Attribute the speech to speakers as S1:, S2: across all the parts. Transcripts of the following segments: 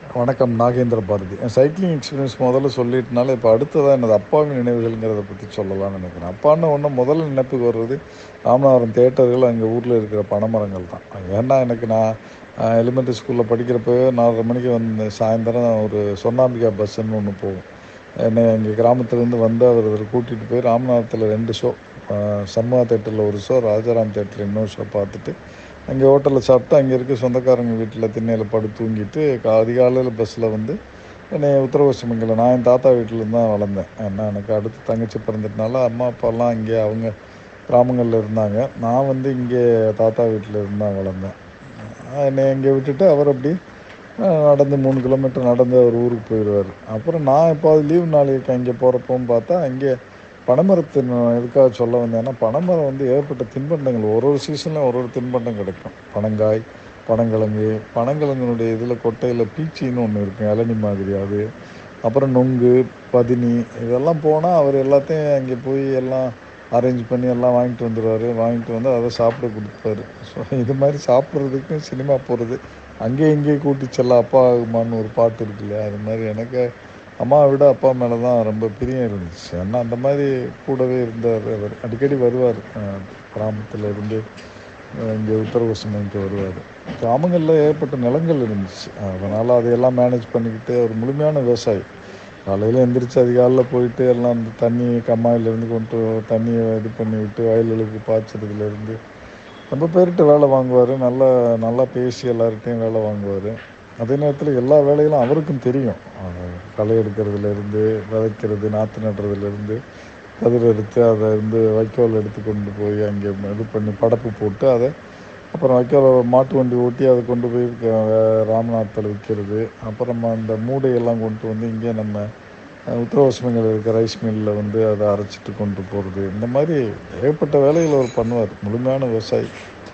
S1: வணக்கம் நாகேந்திர பாரதி என் cycling experience முதல்ல சொல்லிட்டனால இப்போ அடுத்ததாக எனது அப்பாவின் நினைவுகள்ங்கிறத பற்றி சொல்லலாம்னு நினைக்கிறேன் அப்பான்னு ஒன்று முதல்ல நினைப்புக்கு வர்றது ராமநாதபுரம் தேட்டர்கள் அங்கே ஊரில் இருக்கிற பனைமரங்கள் தான் ஏன்னா எனக்கு நான் எலிமெண்ட்ரி ஸ்கூலில் படிக்கிறப்பவே நாலரை மணிக்கு வந்து சாயந்தரம் ஒரு சொன்னாம்பிகா பஸ்ஸுன்னு ஒன்று போகும் என்னை எங்கள் கிராமத்துலேருந்து வந்து அவர் இதில் கூட்டிகிட்டு போய் ராமநாதத்தில் ரெண்டு ஷோ சண்முகா தேட்டரில் ஒரு ஷோ ராஜாராம் தேட்டர் இன்னொரு ஷோ பார்த்துட்டு அங்கே ஹோட்டலில் சாப்பிட்டு அங்கே இருக்க சொந்தக்காரங்க வீட்டில் திண்ணையில் படுத்து தூங்கிட்டு கா- அதிகாலையில் பஸ்ஸில் வந்து என்னை உத்தரவாசமங்கலம் நான் என் தாத்தா வீட்டில் தான் வளர்ந்தேன் ஏன்னா எனக்கு அடுத்து தங்கச்சி பிறந்ததுனால அம்மா அப்பாலாம் இங்கே அவங்க கிராமங்களில் இருந்தாங்க நான் வந்து இங்கே தாத்தா வீட்டில் இருந்து தான் வளர்ந்தேன் ஆஹ் என்னை இங்கே விட்டுட்டு அவர் அப்படி ஆஹ் நடந்து மூணு கிலோமீட்டர் நடந்து அவர் ஊருக்கு போயிடுவார் அப்புறம் நான் எப்போது லீவ் நாளைக்கு அங்கே போகிறப்போன்னு பார்த்தா அங்கே பனைமரத்தின் எதுக்காக சொல்ல வந்தேன்னா பனைமரம் வந்து ஏற்பட்ட தின்பண்டங்கள் ஒரு ஒரு சீசனில் ஒரு ஒரு தின்பண்டம் கிடைக்கும் பனங்காய் பனங்கிழங்கு பனங்கிழங்கினுடைய இதில் கொட்டையில் பீச்சின்னு ஒன்று இருக்கும் இளநி மாதிரி அது அப்புறம் நொங்கு பதினி இதெல்லாம் போனால் அவர் எல்லாத்தையும் அங்கே போய் எல்லாம் அரேஞ்ச் பண்ணி எல்லாம் வாங்கிட்டு வந்துடுவார் வாங்கிட்டு வந்து அதை சாப்பிட கொடுப்பாரு ஸோ இது மாதிரி சாப்பிட்றதுக்கும் சினிமா போகிறது அங்கே இங்கே கூட்டி செல்ல அப்பா ஆகுமான்னு ஒரு பாட்டு இருக்கு இல்லையா அது மாதிரி எனக்கு அம்மாவை விட அப்பா மேலே தான் ரொம்ப பிரியம் இருந்துச்சு ஏன்னா அந்த மாதிரி கூடவே இருந்தார் அவர் அடிக்கடி வருவார் கிராமத்தில் இருந்து அஹ் இங்கே உத்தரகோசமனுக்கு வருவார் கிராமங்களில் ஏற்பட்ட நிலங்கள் இருந்துச்சு அதனால் அதையெல்லாம் மேனேஜ் பண்ணிக்கிட்டு ஒரு முழுமையான விவசாயி காலையில் எந்திரிச்சு அதிகாலையில் போயிட்டு எல்லாம் அந்த தண்ணி கம்மாயிலேருந்து கொண்டு தண்ணியை இது பண்ணி விட்டு வயல்களுக்கு பாய்ச்சறதுலேருந்து ரொம்ப பேர்கிட்ட வேலை வாங்குவார் நல்லா நல்லா பேசி எல்லார்கிட்டையும் வேலை வாங்குவார் அதே நேரத்தில் எல்லா வேலைகளும் அவருக்கும் தெரியும் அஹ் களை எடுக்கிறதுலேருந்து விதைக்கிறது நாற்று நடுறதுலேருந்து கதிர் எடுத்து அதை வந்து வைக்கோல் எடுத்து கொண்டு போய் அங்கே இது பண்ணி படப்பு போட்டு அதை அப்புறம் வைக்கோல் மாட்டு வண்டி ஓட்டி அதை கொண்டு போய் க- ராமநாதத்தில் விற்கிறது அப்புறமா அந்த மூடையெல்லாம் கொண்டு வந்து இங்கே நம்ம அஹ், உத்தரவாசமங்கள் இருக்க ரைஸ் மில்லில் வந்து அதை அரைச்சிட்டு கொண்டு போகிறது இந்த மாதிரி ஏகப்பட்ட வேலைகள் அவர் பண்ணுவார் முழுமையான விவசாயி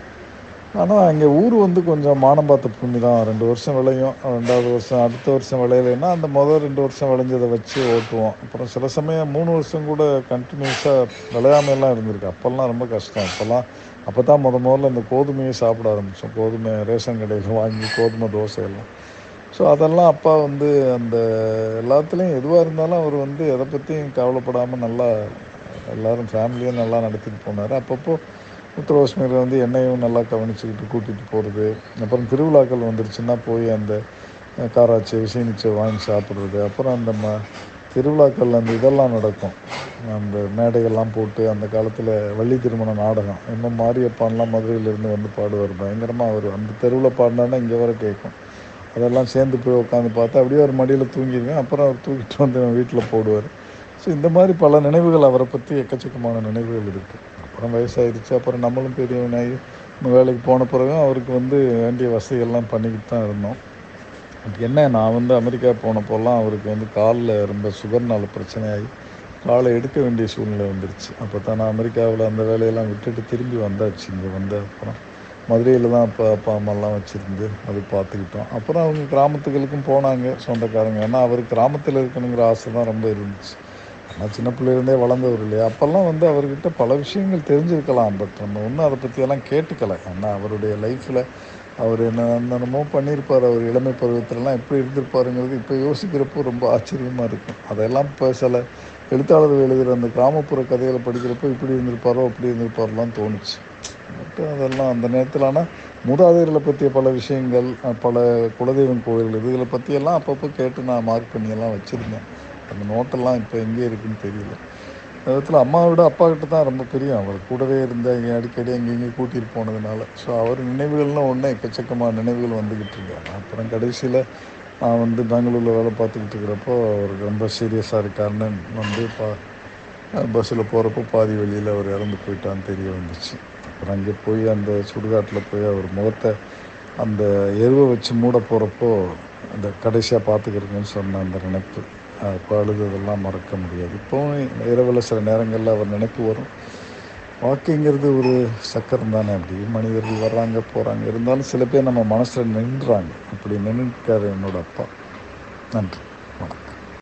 S1: ஆனால் அங்கே ஊர் வந்து கொஞ்சம் மானம் பார்த்த பூமி தான் ரெண்டு வருஷம் விளையும் ரெண்டாவது வருஷம் அடுத்த வருஷம் விளையலைன்னா அந்த முதல் ரெண்டு வருஷம் விளைஞ்சதை வச்சு ஓட்டுவோம் அப்புறம் சில சமயம் மூணு வருஷம் கூட கண்டினியூஸாக விளையாமையெல்லாம் இருந்திருக்கு அப்போல்லாம் ரொம்ப கஷ்டம் அப்போல்லாம் அப்போ தான் முத முதல்ல இந்த கோதுமையை சாப்பிட ஆரம்பித்தோம் கோதுமை ரேஷன் கடையில் வாங்கி கோதுமை தோசை எல்லாம் ஸோ அதெல்லாம் அப்பா வந்து அந்த எல்லாத்துலேயும் எதுவாக இருந்தாலும் அவர் வந்து எதை பற்றியும் கவலைப்படாமல் நல்லா எல்லாரும் ஃபேமிலியும் நல்லா நடத்திட்டு போனார் அப்பப்போ உத்தரவாசமியில் வந்து என்னையும் நல்லா கவனிச்சுக்கிட்டு கூட்டிகிட்டு போகிறது அப்புறம் திருவிழாக்கள் வந்துருச்சுன்னா போய் அந்த அஹ், காராச்சி விசைனிச்சை வாங்கி சாப்பிட்றது அப்புறம் அந்த ம திருவிழாக்கள் அந்த இதெல்லாம் நடக்கும் அந்த மேடைகள்லாம் போட்டு அந்த காலத்தில் வள்ளி திருமண நாடகம் இன்னும் மாரியப்பான்லாம் மதுரையிலேருந்து வந்து பாடுவார் பயங்கரமாக அவர் அந்த தெருவில் பாடினான்னா இங்கே வர கேட்கும் அதெல்லாம் சேர்ந்து போய் உட்காந்து பார்த்தா அப்படியே ஒரு மடியில் தூங்கிடுவேன் அப்புறம் அவர் தூக்கிட்டு வந்து வீட்டில் போடுவார் ஸோ இந்த மாதிரி பல நினைவுகள் அவரை பற்றி எக்கச்சக்கமான நினைவுகள் இருக்குது அப்புறம் வயசாயிருச்சு அப்புறம் நம்மளும் பெரியவனாகி நம்ம வேலைக்கு போன பிறகும் அவருக்கு வந்து வேண்டிய வசதிகள்லாம் பண்ணிக்கிட்டு தான் இருந்தோம் அது என்ன நான் வந்து அமெரிக்கா போனப்போலாம் அவருக்கு வந்து காலில் ரொம்ப சுகர்னால பிரச்சனையாகி காலை எடுக்க வேண்டிய சூழ்நிலை வந்துருச்சு அப்போ தான் நான் அமெரிக்காவில் அந்த வேலையெல்லாம் விட்டுட்டு திரும்பி வந்தாச்சு இங்கே வந்த அப்புறம் மதுரையில் தான் அப்பா அப்பா அம்மாலாம் வச்சுருந்து அது பார்த்துக்கிட்டோம் அப்புறம் அவங்க கிராமத்துகளுக்கும் போனாங்க சொந்தக்காரங்க ஏன்னா அவர் கிராமத்தில் இருக்கணுங்கிற ஆசை தான் ரொம்ப இருந்துச்சு ஆனால் சின்ன பிள்ளையிலேருந்தே வளர்ந்தவர் இல்லையா அப்போல்லாம் வந்து அவர்கிட்ட பல விஷயங்கள் தெரிஞ்சிருக்கலாம் பட் நம்ம ஒன்றும் அதை பற்றியெல்லாம் கேட்டுக்கல ஏன்னா அவருடைய லைஃப்பில் அவர் என்ன என்னென்னமோ பண்ணியிருப்பார் அவர் இளமை பருவத்திலலாம் எப்படி இருந்திருப்பாருங்கிறது இப்போ யோசிக்கிறப்போ ரொம்ப ஆச்சரியமாக இருக்கும் அதெல்லாம் இப்போ சில எழுத்தாளர்கள் எழுதுகிற அந்த கிராமப்புற கதைகளை படிக்கிறப்போ இப்படி இருந்திருப்பாரோ அப்படி இருந்திருப்பாரோலாம் தோணுச்சு பட் அதெல்லாம் அந்த நேரத்தில் ஆனால் மூதாதையர்களை பற்றிய பல விஷயங்கள் அஹ், பல குலதெய்வம் கோயில்கள் இதுகளை பற்றியெல்லாம் அப்பப்போ கேட்டு நான் மார்க் பண்ணியெல்லாம் வச்சுருந்தேன் அந்த நோட்டெல்லாம் இப்போ எங்கே இருக்குன்னு தெரியல விதத்தில் அம்மாவை விட அப்பா கிட்ட தான் ரொம்ப பிரியம் அவர் கூடவே இருந்து இங்கே அடிக்கடி அங்கே இங்கே கூட்டிகிட்டு போனதுனால ஸோ அவர் நினைவுகள்லாம் ஒன்று எக்கச்சக்கமான நினைவுகள் வந்துக்கிட்டு இருக்காங்க அப்புறம் கடைசியில் நான் வந்து பெங்களூரில் வேலை பார்த்துக்கிட்டு இருக்கிறப்போ அவர் ரொம்ப சீரியஸாக இருக்காருன்னு வந்து பா பஸ்ஸில் போகிறப்போ பாதி வழியில் அவர் இறந்து போயிட்டான்னு தெரிய வந்துச்சு அப்புறம் அங்கே போய் அந்த சுடுகாட்டில் போய் அவர் முகத்தை அந்த எருவை வச்சு மூட போகிறப்போ அந்த கடைசியாக பார்த்துக்கிறேங்கன்னு சொன்ன அந்த நினைப்பு அப்போ அழுததெல்லாம் மறக்க முடியாது இப்போவும் இரவில் சில நேரங்களில் அவர் நினைப்பு வரும் வாக்கிங்கிறது ஒரு சக்கரம் தானே அப்படி மனிதர்கள் வர்றாங்க போகிறாங்க இருந்தாலும் சில பேர் நம்ம மனசில் நின்றுறாங்க அப்படி நின்றுக்காரு என்னோட அப்பா நன்றி